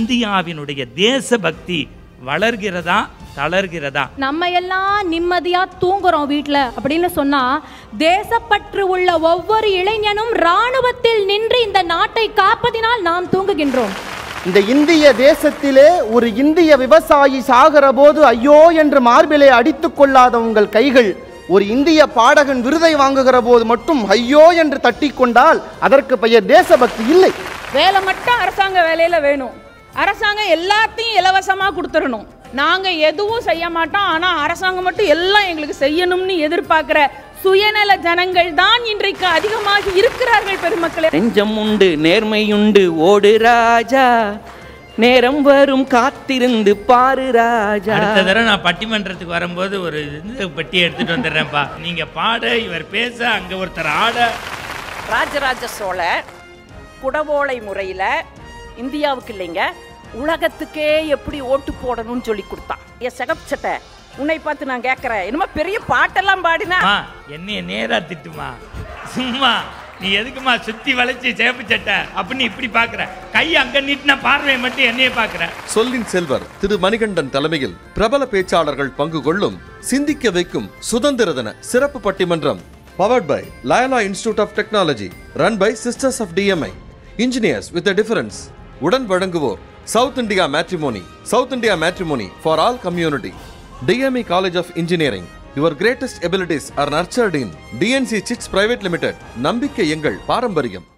இந்தியாவினுடைய தேசபக்தி வளர்கிறதா தளர்கிறதா நம்ம எல்லாம் நிம்மதியா தூங்குறோம் வீட்ல அப்படின்னு சொன்னா தேசப்பற்று உள்ள ஒவ்வொரு இளைஞனும் ராணுவத்தில் நின்று இந்த நாட்டை காப்பதினால் நாம் தூங்குகின்றோம் இந்த இந்திய தேசத்திலே ஒரு இந்திய விவசாயி சாகிற போது ஐயோ என்று மார்பிலே அடித்துக் கொள்ளாத உங்கள் கைகள் ஒரு இந்திய பாடகன் விருதை வாங்குகிற போது மட்டும் ஐயோ என்று தட்டி கொண்டால் அதற்கு பெயர் தேசபக்தி இல்லை வேலை மட்டும் அரசாங்க வேலையில வேணும் அரசாங்கம் எல்லாத்தையும் இலவசமா கொடுத்துடணும் நாங்க எதுவும் செய்ய மாட்டோம் ஆனா அரசாங்கம் மட்டும் எல்லாம் எங்களுக்கு செய்யணும்னு எதிர்பார்க்கிற சுயநல ஜனங்கள் தான் இன்றைக்கு அதிகமாக இருக்கிறார்கள் பெருமக்களே நெஞ்சம் உண்டு நேர்மையுண்டு ஓடு ராஜா நேரம் வரும் காத்திருந்து பாரு ராஜா அடுத்த தடவை நான் பட்டிமன்றத்துக்கு வரும்போது ஒரு இது பெட்டி எடுத்துட்டு வந்துடுறேன்ப்பா நீங்க பாட இவர் பேச அங்க ஒருத்தர் ஆட ராஜராஜ சோழர் குடவோலை முறையில் இந்தியாவுக்கு இல்லைங்க உலகத்துக்கே எப்படி ஓட்டு போடணும்னு சொல்லி கொடுத்தான் என் சிகப்பு சட்டை உன்னை பார்த்து நான் கேட்குறேன் என்னமோ பெரிய பாட்டெல்லாம் பாடினா அம்மா என்னைய நேரா திட்டுமா சும்மா நீ எதுக்குமா சுத்தி வளைச்சு சேப்பு சட்டை அப்படின்னு இப்படி பாக்குற கை அங்க நீட்டின பார்வையை மட்டும் என்னைய பாக்குற சொல்லின் செல்வர் திரு மணிகண்டன் தலைமையில் பிரபல பேச்சாளர்கள் பங்கு கொள்ளும் சிந்திக்க வைக்கும் சுதந்திர தின சிறப்பு பட்டிமன்றம் powered by Loyola institute of technology run by sisters of DMI engineers with difference உடன் வழங்குவோர் South India matrimony South India matrimony for all community DME college of engineering your greatest abilities are nurtured in DNC chits private limited நம்பிக்கை எங்கள் பாரம்பரியம்